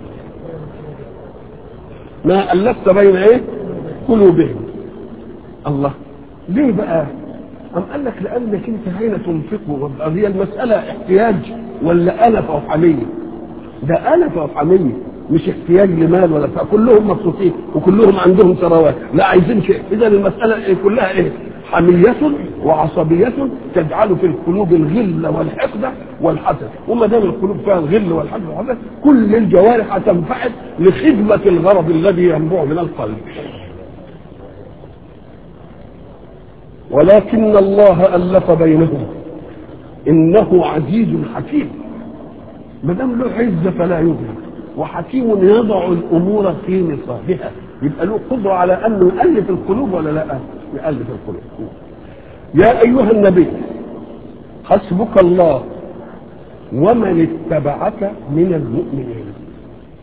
ما ألفت بين إيه؟ قلوبهم الله ليه بقى؟ أم قال لك لأنك أنت حين تنفقه هي المسألة احتياج ولا ألف أو حمية؟ ده ألف أو حمية مش احتياج لمال ولا بتاع كلهم مبسوطين وكلهم عندهم ثروات لا عايزين شيء إذا المسألة إيه كلها إيه؟ حمية وعصبية تجعل في القلوب الغل والحقد والحسد وما دام القلوب فيها الغل والحقد والحسد كل الجوارح هتنفعل لخدمة الغرض الذي ينبع من القلب ولكن الله ألف بينهم إنه عزيز حكيم ما دام له عزة فلا يغلب وحكيم يضع الأمور في نصابها يبقى له قدرة على أنه يؤلف القلوب ولا لا يؤلف القلوب يا أيها النبي حسبك الله ومن اتبعك من المؤمنين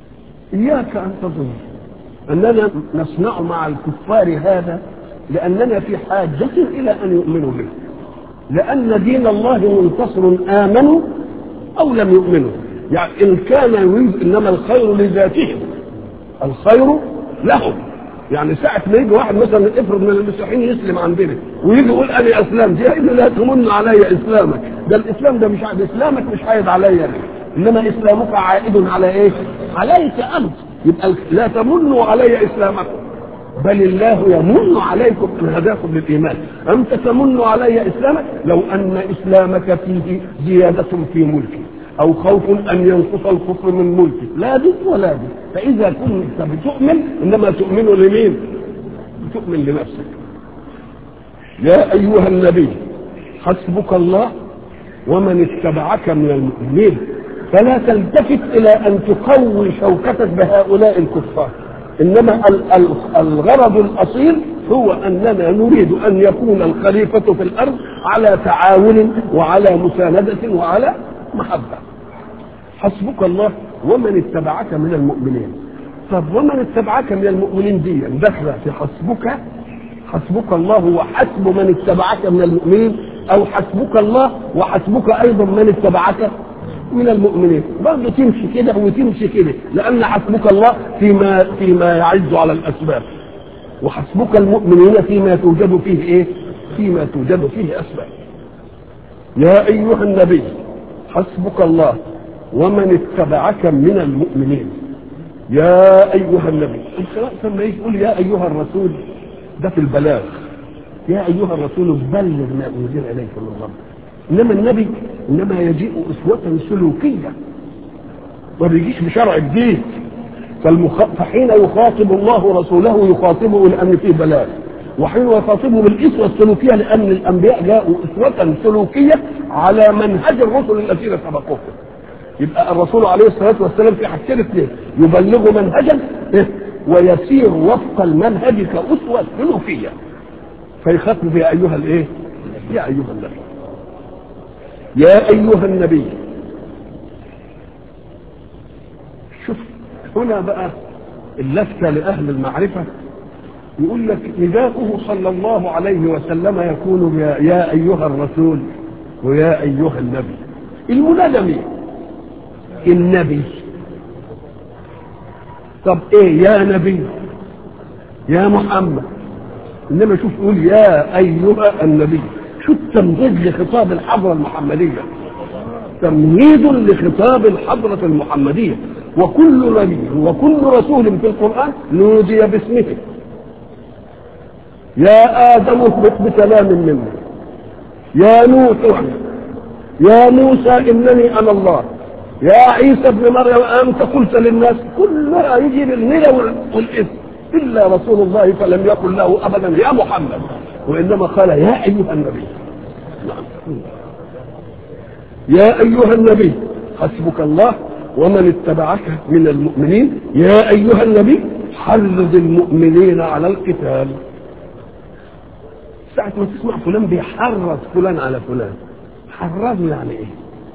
إياك أن تظن أننا نصنع مع الكفار هذا لأننا في حاجة إلى أن يؤمنوا به لأن دين الله منتصر آمنوا أو لم يؤمنوا يعني إن كان يريد إنما الخير لذاتهم الخير لهم يعني ساعة ما يجي واحد مثلا افرض من المسيحيين يسلم عندنا ويجي يقول أنا أسلمت يا ابني لا تمن علي إسلامك ده الإسلام ده مش عائد إسلامك مش عايد عليا أنا إنما إسلامك عائد على إيه؟ عليك أنت يبقى لا تمنوا علي إسلامكم بل الله يمن عليكم ان هداكم للايمان انت تمن علي اسلامك لو ان اسلامك فيه زياده في ملكي او خوف ان ينقص الكفر من ملكي لا دي ولا دي فاذا كنت بتؤمن انما تؤمن لمين تؤمن لنفسك يا ايها النبي حسبك الله ومن اتبعك من المؤمنين فلا تلتفت الى ان تقوي شوكتك بهؤلاء الكفار انما الغرض الاصيل هو اننا نريد ان يكون الخليفه في الارض على تعاون وعلى مسانده وعلى محبه حسبك الله ومن اتبعك من المؤمنين طب ومن اتبعك من المؤمنين دي داخله في حسبك حسبك الله وحسب من اتبعك من المؤمنين او حسبك الله وحسبك ايضا من اتبعك من المؤمنين برضه تمشي كده وتمشي كده لان حسبك الله فيما فيما يعز على الاسباب وحسبك المؤمنين فيما توجد فيه ايه فيما توجد فيه اسباب يا ايها النبي حسبك الله ومن اتبعك من المؤمنين يا ايها النبي القراءة لما يقول يا ايها الرسول ده في البلاغ يا ايها الرسول بلغ ما انزل اليك من ربك انما النبي انما يجيء اسوه سلوكيه ما بيجيش بشرع الدين فالمخ... فحين يخاطب الله رسوله يخاطبه لان فيه بلاغ وحين يخاطبه بالاسوه السلوكيه لان الانبياء جاءوا اسوه سلوكيه على منهج الرسل الذين سبقوهم يبقى الرسول عليه الصلاه والسلام في حاجتين اثنين يبلغ منهجا ويسير وفق المنهج كاسوه سلوكيه فيخاطب يا ايها الايه؟ يا ايها النبي يا أيها النبي شوف هنا بقى اللفتة لأهل المعرفة يقول لك نداؤه صلى الله عليه وسلم يكون يا, يا أيها الرسول ويا أيها النبي المنادى مين؟ النبي طب ايه يا نبي يا محمد انما شوف يقول يا ايها النبي شو التمهيد لخطاب الحضرة المحمدية تمهيد لخطاب الحضرة المحمدية وكل نبي وكل رسول في القرآن نودي باسمه يا آدم اثبت بسلام مني يا نوح يا موسى إنني أنا الله يا عيسى ابن مريم أنت قلت للناس كلها يجي بالنية والاسم إلا رسول الله فلم يقل له أبدا يا محمد وإنما قال يا أيها النبي يا أيها النبي حسبك الله ومن اتبعك من المؤمنين يا أيها النبي حرض المؤمنين على القتال ساعة ما تسمع فلان بيحرض فلان على فلان حرضه يعني ايه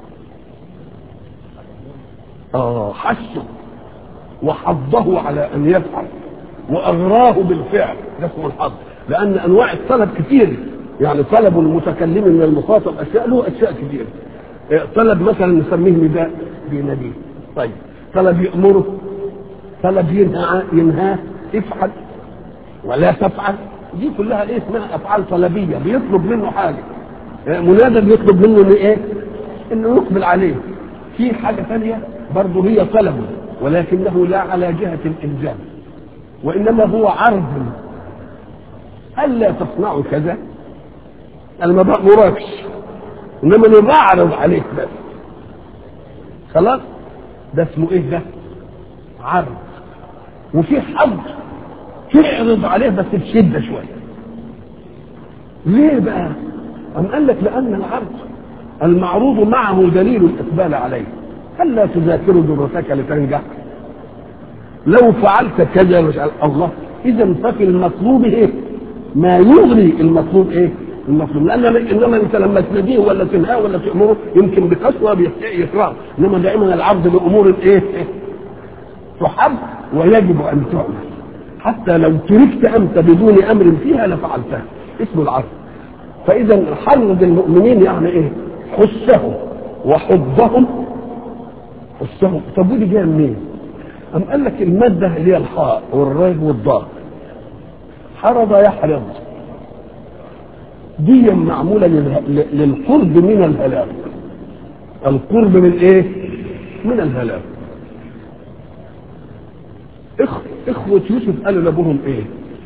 اه حسه وحضه على ان يفعل واغراه بالفعل ده اسمه الحظ لان انواع الطلب كثير يعني طلب المتكلم من المخاطب اشياء له اشياء كثيره طلب مثلا نسميه نداء بيناديه طيب طلب يامره طلب ينهى ينهاه افعل ولا تفعل دي كلها ايه اسمها افعال طلبيه بيطلب منه حاجه منادى بيطلب منه ان ايه انه يقبل عليه في حاجه ثانيه برضه هي طلب ولكنه لا على جهه الالزام وانما هو عرض الا تصنعوا كذا انا ما بامركش انما انا بعرض عليك بس خلاص ده اسمه ايه ده عرض وفي حظ تعرض عليه بس بشده شويه ليه بقى أم قال لك لأن العرض المعروض معه دليل الإقبال عليه هلا تذاكر درتك لتنجح لو فعلت كذا مش الله إذا ففي المطلوب إيه ما يغري المطلوب إيه المطلوب لأن إنما أنت لما تناديه ولا تنهاه ولا تأمره يمكن بقسوة يكره إنما دائما العرض لأمور إيه تحب ويجب ان تعمل حتى لو تركت انت بدون امر فيها لفعلتها اسمه العرض فاذا حرض المؤمنين يعني ايه حسهم وحبهم حسهم طب ودي جايه منين؟ أم قال لك المادة اللي هي الحاء والراء والضاد حرض يحرض دي معمولة لله- للقرب من الهلاك القرب من ايه؟ من الهلاك إخ... إخوة يوسف قالوا لأبوهم إيه؟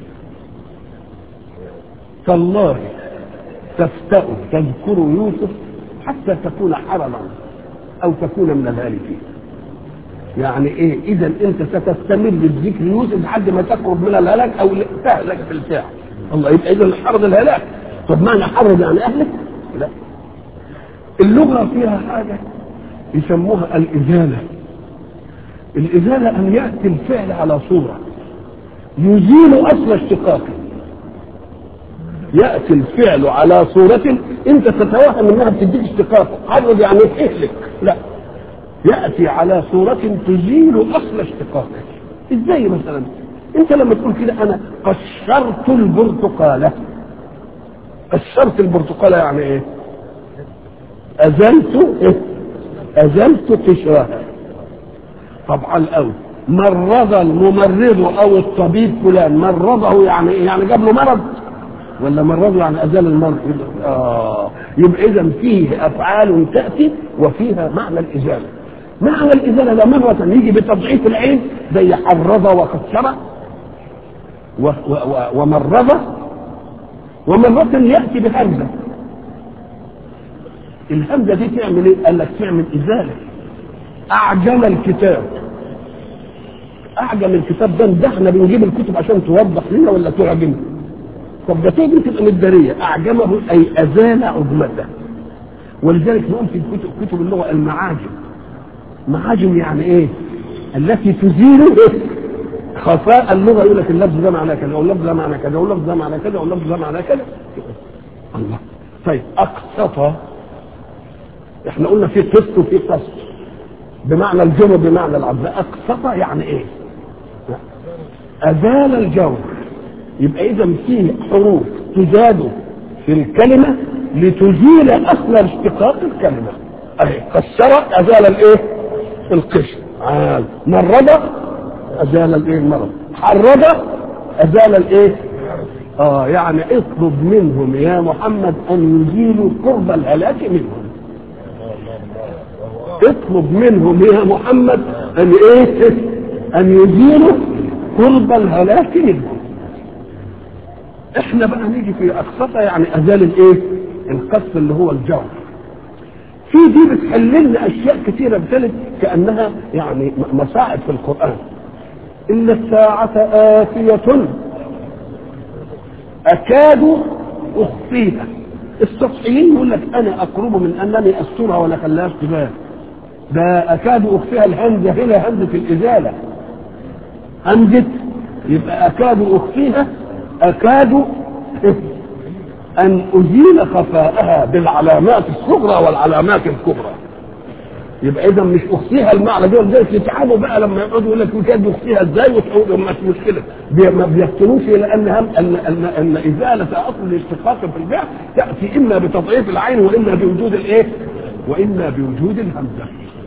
تالله تفتأ تذكر يوسف حتى تكون حرما أو تكون من الهالكين. يعني إيه؟ إذا أنت ستستمر بذكر يوسف لحد ما تقرب من الهلاك أو تهلك في الفعل. الله يبقى إذا حرض الهلاك. طب معنى حرض يعني أهلك؟ لا. اللغة فيها حاجة يسموها الإزالة. الإزالة أن يأتي الفعل على صورة يزيل أصل اشتقاقه يأتي الفعل على صورة أنت تتوهم أنها بتديك اشتقاقه حرض يعني تهلك لا يأتي على صورة تزيل أصل اشتقاقه إزاي مثلا أنت لما تقول كده أنا قشرت البرتقالة قشرت البرتقالة يعني إيه أزلت إيه؟ أزلت قشرها طبعا قوي مرض الممرض او الطبيب فلان مرضه يعني ايه يعني جاب له مرض ولا مرضه يعني ازال المرض اه يبقى اذا فيه افعال تاتي وفيها معنى الازاله معنى الازاله ده مره يجي بتضعيف العين زي حرض وكسر و- و- و- ومرض ومرة يأتي بهمزة الهمزة دي تعمل ايه؟ قال لك تعمل إزالة أعجم الكتاب أعجم الكتاب ده ده احنا بنجيب الكتب عشان توضح لنا ولا تعجم طب ده تيجي تبقى مدارية أعجمه أي أزال عجمته ولذلك نقول في الكتب كتب اللغة المعاجم معاجم يعني إيه؟ التي تزيل إيه؟ خفاء اللغة يقول لك اللفظ ده معناه كذا واللفظ ده معناه كذا واللفظ ده معناه كذا واللفظ ده معناه كذا الله طيب أقسط احنا قلنا في قسط وفي قسط بمعنى الجمع بمعنى العبد أقسط يعني ايه أزال الجور يبقى إذا فيه حروف تزاد في الكلمة لتزيل أصل اشتقاق الكلمة أهي قشر أزال الإيه؟ القشر عال مرض أزال الإيه المرض حرض أزال الإيه؟ آه يعني اطلب منهم يا محمد أن يزيلوا قرب الهلاك منهم اطلب منهم يا محمد ان ايه ان يزيلوا قرب الهلاك منهم احنا بقى نيجي في اقسطة يعني ازال الايه القص اللي هو الجو في دي بتحل لنا اشياء كثيره بتلد كانها يعني مصاعب في القران ان الساعه اتيه اكاد اخفيها السطحيين يقول لك انا اقرب من انني استرها ولا خلاها تبان ده اكاد اخفيها الهمزه هنا همزه الازاله همزه يبقى اكاد اخفيها اكاد ان ازيل خفاءها بالعلامات الصغرى والعلامات الكبرى يبقى اذا مش اخفيها المعنى ده ولذلك يتعبوا بقى لما يقعدوا يقول لك كاد اخفيها ازاي وتقول مش مشكله بي- ما بيفتنوش الى ان هم ان ان ان ازاله اصل الاشتقاق في الفعل تاتي اما بتضعيف العين واما بوجود الايه؟ واما بوجود الهمزه.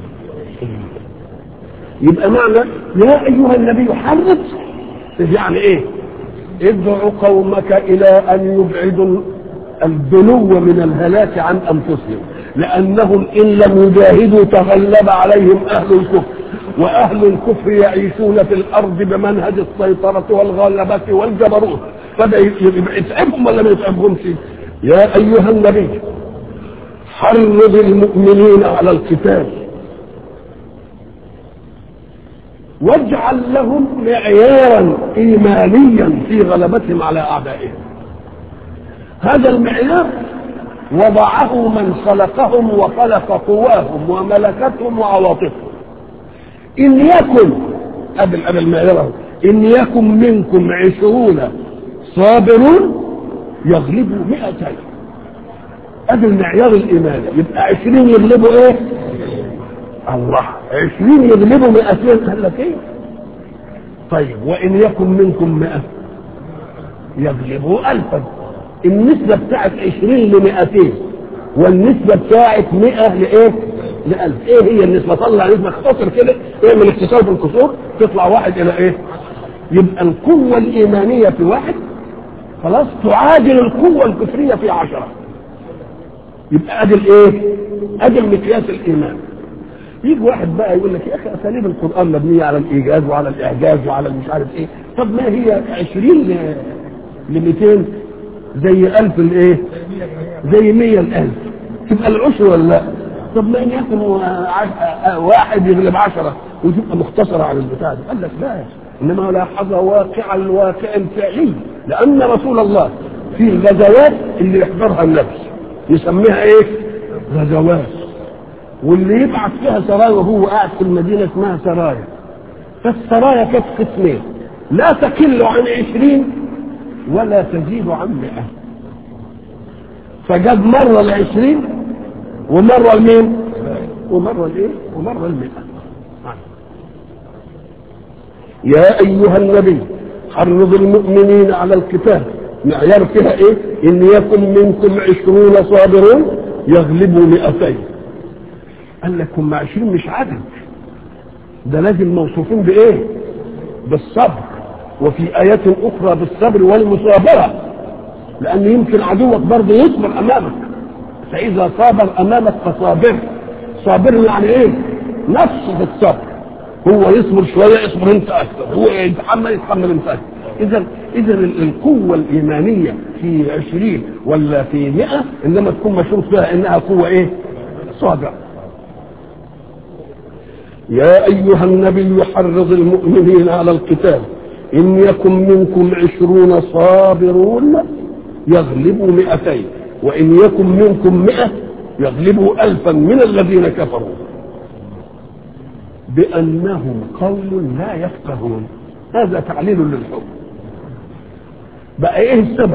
يبقى معنى يا ايها النبي حرص يعني ايه؟ ادعو قومك الى ان يبعدوا الدنو من الهلاك عن انفسهم لانهم ان لم يجاهدوا تغلب عليهم اهل الكفر واهل الكفر يعيشون في الارض بمنهج السيطره والغلبه والجبروت فده يبقى يتعبهم ولا ما يتعبهمش يا ايها النبي حرض المؤمنين على القتال واجعل لهم معيارا ايمانيا في غلبتهم على اعدائهم هذا المعيار وضعه من خلقهم وخلق قواهم وملكتهم وعواطفهم ان يكن قبل قبل المعيار ان يكن منكم عشرون صابرون يغلبوا مئتين ادي المعيار الايماني يبقى عشرين يغلبوا ايه الله عشرين يغلبوا مئتين قال لك ايه طيب وإن يكن منكم مئة يغلبوا ألفا النسبة بتاعت عشرين لمئتين والنسبة بتاعت مئة لإيه؟ لألف إيه هي النسبة طلع نسبة اختصر كده اعمل اختصار في الكسور تطلع واحد إلى إيه؟ يبقى القوة الإيمانية في واحد خلاص تعادل القوة الكفرية في عشرة يبقى ادي الايه؟ ادي مقياس الايمان. يجي واحد بقى يقول لك يا اخي اساليب القران مبنيه على الايجاز وعلى الاعجاز وعلى مش عارف ايه، طب ما هي 20 ل ل 200 زي 1000 الايه؟ زي 100 ل 1000 تبقى العشر ولا لا؟ طب ما ان يكن واحد يغلب 10 وتبقى مختصره على البتاع دي، قال لك لا انما لاحظها واقع الواقع الفعلي لان رسول الله في الغزوات اللي يحضرها النفس يسميها ايه غزوات واللي يبعث فيها سرايا وهو قاعد في المدينة اسمها سرايا فالسرايا كانت قسمين لا تقل عن عشرين ولا تزيد عن مئة فجاب مرة العشرين ومرة المين ومرة الايه ومرة المئة يا ايها النبي حرض المؤمنين على القتال معيار فيها ايه ان يكن منكم عشرون صابرون يغلبوا مئتين قال لك هم عشرين مش عدد ده لازم موصوفين بايه بالصبر وفي ايات اخرى بالصبر والمصابره لان يمكن عدوك برضه يصبر امامك فاذا صابر امامك فصابر صابر يعني ايه نفسه في الصبر هو يصبر شويه يصبر انت اكثر هو يتحمل يتحمل انت اكثر اذا اذا القوه الايمانيه في عشرين ولا في مئة انما تكون مشروط فيها انها قوه ايه صابره يا ايها النبي حرض المؤمنين على القتال ان يكن منكم عشرون صابرون يغلبوا مئتين وان يكن منكم مئة يغلبوا الفا من الذين كفروا بانهم قوم لا يفقهون هذا تعليل للحكم بقى ايه السبب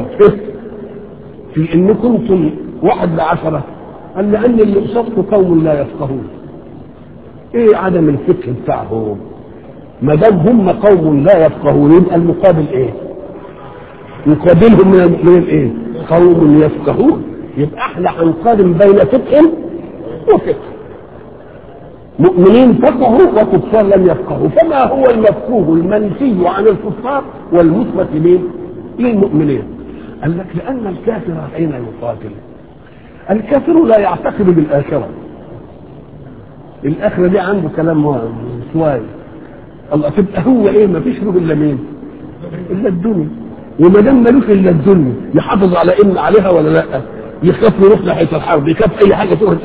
في ان كنتم واحد لعشرة قال لان اللي قصادكم قوم لا يفقهون ايه عدم الفقه بتاعهم ما دام هم قوم لا يفقهون يبقى المقابل ايه يقابلهم من من الايه قوم يفقهون يبقى احنا هنقارن بين فقه وفقه مؤمنين فقهوا وكفار لم يفقهوا فما هو المفقوه المنفي عن الكفار والمثبت مين للمؤمنين قال لك لان الكافر حين يقاتل الكافر لا يعتقد بالاخره الاخره دي عنده كلام شويه الله تبقى هو ايه ما فيش له الا مين الا الدنيا وما دام ملوش الا الدنيا يحافظ على ان عليها ولا لا يخاف يروح ناحيه الحرب يخاف اي حاجه تروح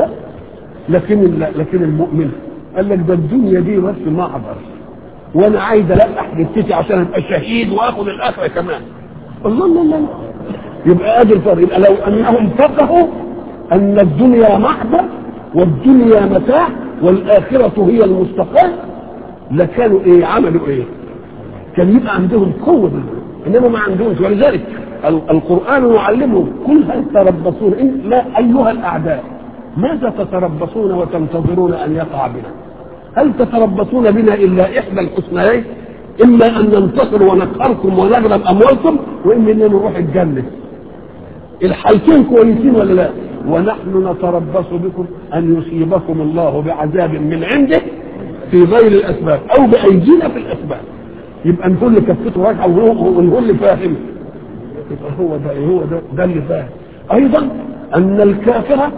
لكن لكن المؤمن قال لك ده الدنيا دي بس معبر وانا عايز القح جثتي عشان ابقى شهيد واخد الاخره كمان الله الله الله يبقى ادي الفرق يبقى لو انهم فقهوا ان الدنيا محضر والدنيا متاع والاخره هي المستقر لكانوا ايه عملوا ايه كان يبقى عندهم قوه انما ما عندهمش ولذلك القران يعلمهم كل هل تربصون إن لا ايها الاعداء ماذا تتربصون وتنتظرون ان يقع بنا هل تتربصون بنا الا احدى الحسنيين اما ان ننتصر ونقهركم ونغنم اموالكم واما ان نروح الجنه الحالتين كويسين ولا لا ونحن نتربص بكم ان يصيبكم الله بعذاب من عنده في غير الاسباب او بايدينا في الاسباب يبقى نقول لي كفته راجعه ونقول لي فاهم يبقى هو ده هو ده ده اللي فاهم ايضا ان الكافر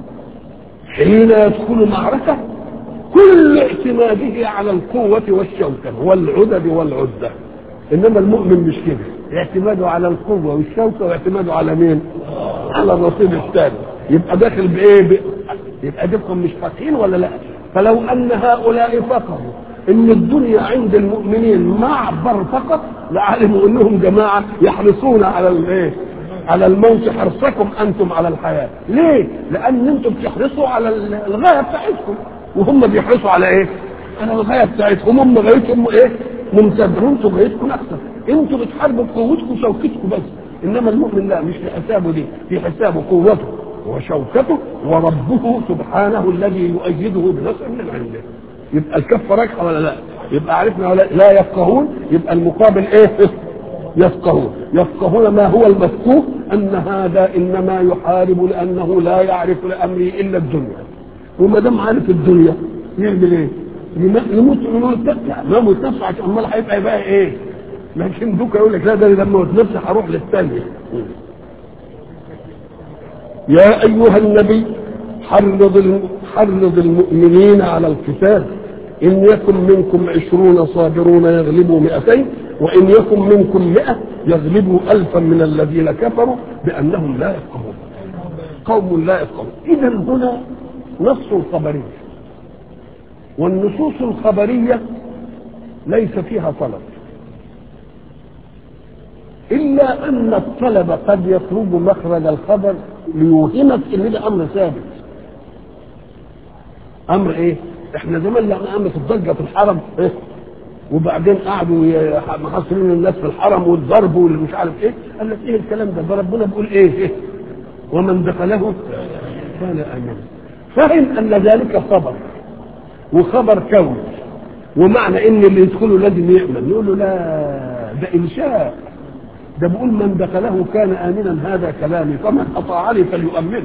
حين يدخل معركة كل اعتماده على القوة والشوكة والعدد والعدة إنما المؤمن مش كده اعتماده على القوة والشوكة واعتماده على مين؟ على الرصيد الثاني يبقى داخل بإيه؟ ب... يبقى ديكم مش فاكرين ولا لا؟ فلو أن هؤلاء فقهوا إن الدنيا عند المؤمنين معبر فقط لعلموا إنهم جماعة يحرصون على الإيه؟ على الموت حرصكم انتم على الحياه ليه لان انتم بتحرصوا على الغايه بتاعتكم وهم بيحرصوا على ايه على الغايه بتاعتهم هم غايتهم ايه ممتده انتم غايتكم اكثر انتم بتحاربوا بقوتكم وشوكتكم بس انما المؤمن لا مش في حسابه دي في حسابه قوته وشوكته وربه سبحانه الذي يؤيده بنصر من عنده يبقى الكفه راجحه ولا لا يبقى عرفنا لا, لا يفقهون يبقى المقابل ايه يفقهون يفقهون ما هو المفقوه ان هذا انما يحارب لانه لا يعرف لامره الا الدنيا وما دام عارف الدنيا يعمل ايه؟ يموت يموت لا ما يموت نفسه عشان امال هيبقى بقى ايه؟ لكن دوك يقول لك لا ده لما اموت نفسي هروح للثانيه يا ايها النبي حرض حرض المؤمنين على القتال إن يكن منكم عشرون صابرون يغلبوا مئتين وإن يكن منكم مئة يغلبوا ألفا من الذين كفروا بأنهم لا يفقهون قوم لا يفقهون إذا هنا نص خبري والنصوص الخبرية ليس فيها طلب إلا أن الطلب قد يطلب مخرج الخبر ليوهمك إن ده أمر ثابت أمر إيه؟ احنا زمان لما قامت الضجه في الحرم إيه؟ وبعدين قعدوا محصرين الناس في الحرم والضرب واللي مش عارف ايه قال لك ايه الكلام ده ده ربنا بيقول ايه, إيه؟ ومن دخله كان امنا فهم ان ذلك خبر وخبر كون ومعنى ان اللي يدخله لازم يامن يقول له لا ده انشاء ده بيقول من دخله كان امنا هذا كلامي فمن اطاعني فليؤمنه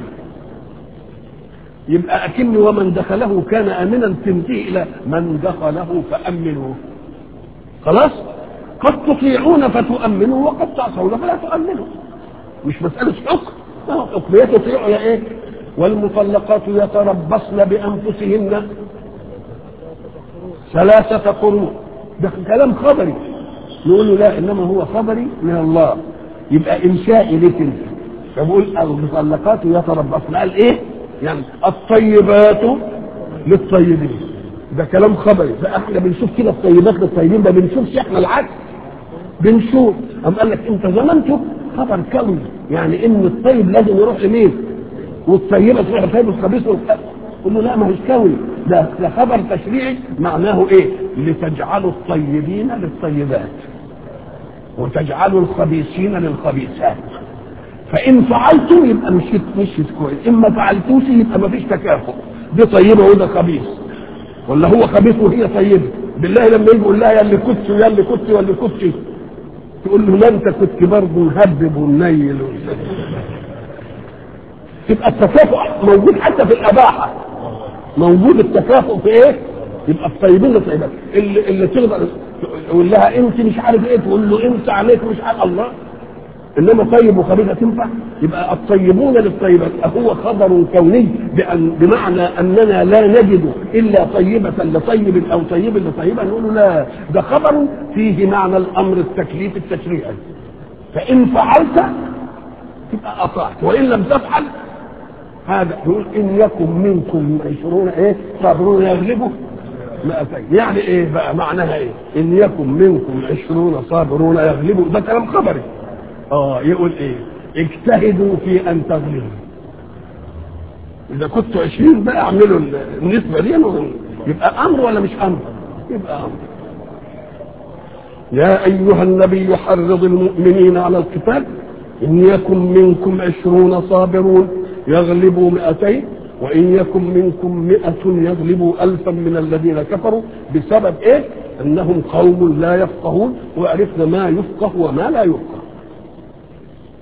يبقى أكن ومن دخله كان آمنا تنتهي إلى من دخله فأمنوا خلاص قد تطيعون فتؤمنوا وقد تعصون فلا تؤمنوا مش مسألة حكم ما هو حكم يا تطيعوا يا إيه والمطلقات يتربصن بأنفسهن ثلاثة قروء ده كلام خبري نقول له لا إنما هو خبري من الله يبقى إنشائي لك أنت فبقول المطلقات يتربصن قال إيه يعني الطيبات للطيبين ده كلام خبري ده احنا بنشوف كده الطيبات للطيبين ما بنشوفش احنا العكس بنشوف أم قال لك انت ظننته خبر كوني يعني ان الطيب لازم يروح لمين والطيبه تروح للطيب والخبيث والخبيث قل له لا ما هيش كوني ده ده خبر تشريعي معناه ايه لتجعلوا الطيبين للطيبات وتجعلوا الخبيثين للخبيثات فان فعلتم يبقى مشيت مشيت كويس ان ما فعلتوش يبقى ما فيش تكافؤ دي طيبه وده خبيث ولا هو خبيث وهي طيبه بالله لما يجي يقول لها يا اللي كنت يا اللي كنت ولا كنت تقول له لا انت كنت برضه مهبب ومنيل تبقى التكافؤ موجود حتى في الاباحه موجود التكافؤ في ايه؟ يبقى الطيبين للطيبات اللي اللي تقدر تقول لها انت مش عارف ايه تقول له انت عليك مش عارف الله انما طيب وخبيثه تنفع يبقى الطيبون للطيبات هو خبر كوني بأن بمعنى اننا لا نجد الا طيبه لطيب او طيب لطيبه نقول لا ده خبر فيه معنى الامر التكليف التشريعي فان فعلت تبقى اطعت وان لم تفعل هذا يقول ان يكن منكم عشرون ايه صابرون يغلبوا مئتين يعني ايه بقى معناها ايه ان يكن منكم عشرون صابرون يغلبوا ده كلام خبري اه يقول ايه اجتهدوا في ان تغلبوا اذا كنتوا عشرين بقى اعملوا النسبه دي يبقى امر ولا مش امر يبقى امر يا ايها النبي حرض المؤمنين على القتال ان يكن منكم عشرون صابرون يغلبوا مئتين وإن يكن منكم مئة يغلبوا ألفا من الذين كفروا بسبب إيه؟ أنهم قوم لا يفقهون وعرفنا ما يفقه وما لا يفقه